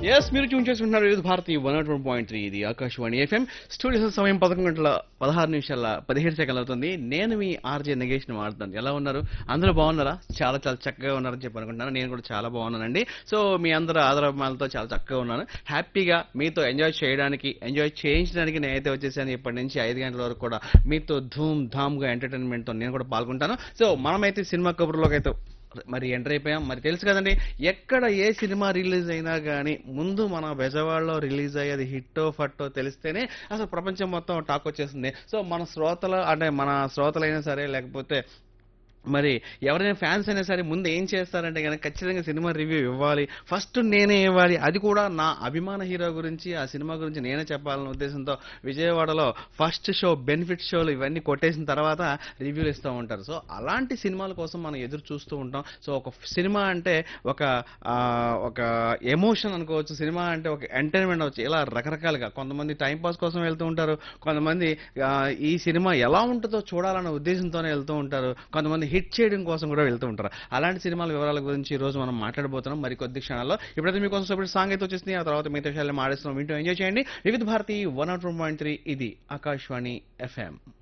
yes మీరు tune చేసుకుంటున్నారు Vividh Bharati one nought one point three ఇది ఆకాశవాణి ఎఫ్ఎం స్టూడియో సమయం పదకొండు గంటల పదహారు నిమిషాల పదిహేడు సెకండ్లు అవుతుంది నేను మీ ఆర్జే నగేష్ ని మాట్లాడుతాను ఎలా ఉన్నారు అందరూ బాగున్నారా చాలా చాలా చక్కగా ఉన్నారని చెప్పి అనుకుంటున్నాను నేను కూడా చాలా బాగున్నానండి సో మీ అందరూ ఆదరాభిమానాలతో చాలా చక్కగా ఉన్నాను హ్యాపీగా మీతో ఎంజాయ్ చేయడానికి ఎంజాయ్ చేయించడానికి నేనైతే వచ్చేసాను ఇప్పటి నుంచి ఐదు గంటల వరకు కూడా మీతో ధూమ్ ధామ్గా ఎంటర్టైన్మెంట్తో నేను కూడా పాల్గొంటాను సో మనమైతే సినిమా కబుర్లోకి అయితే మరి ఎంటర్ అయిపోయాం మరి తెలుసు కదండి ఎక్కడ ఏ సినిమా రిలీజ్ అయినా కానీ ముందు మన బెజవాడలో రిలీజ్ అయ్యేది హిట్టో ఫట్టో తెలిస్తేనే అసలు ప్రపంచం మొత్తం టాక్ వచ్చేస్తుంది సో మన శ్రోతలు అంటే మన శ్రోతలైనా సరే లేకపోతే మరి ఎవరైనా ఫ్యాన్స్ అయినా సరే ముందు ఏం చేస్తారంటే కనుక ఖచ్చితంగా సినిమా రివ్యూ ఇవ్వాలి ఫస్ట్ నేనే ఇవ్వాలి అది కూడా నా అభిమాన హీరో గురించి ఆ సినిమా గురించి నేనే చెప్పాలన్న ఉద్దేశంతో విజయవాడలో ఫస్ట్ షో బెనిఫిట్ షోలు ఇవన్నీ కొట్టేసిన తర్వాత రివ్యూలు ఇస్తూ ఉంటారు సో అలాంటి సినిమాల కోసం మనం ఎదురు చూస్తూ ఉంటాం సో ఒక సినిమా అంటే ఒక ఆ, ఒక ఎమోషన్ అనుకోవచ్చు సినిమా అంటే ఒక ఎంటర్టైన్మెంట్ అవచ్చు ఇలా రకరకాలుగా కొంతమంది టైం పాస్ కోసం వెళ్తూ ఉంటారు కొంతమంది ఆ, ఈ సినిమా ఎలా ఉంటుందో చూడాలన్న ఉద్దేశంతోనే వెళ్తూ ఉంటారు కొంతమంది హిట్ చేయడం కోసం కూడా వెళ్తూ ఉంటారు అలాంటి సినిమాల వివరాల గురించి ఈ రోజు మనం మాట్లాడబోతున్నాం మరి కొద్ది క్షణాల్లో ఇప్పుడైతే మీకోసం సపరేట్ సాంగ్ అయితే వచ్చేసింది ఆ తర్వాత మిగతా విషయాలు మాడేస్తున్నాం వింటూ ఎంజాయ్ చేయండి Vividh Bharati one nought one point three ఇది ఆకాశవాణి ఎఫ్ఎం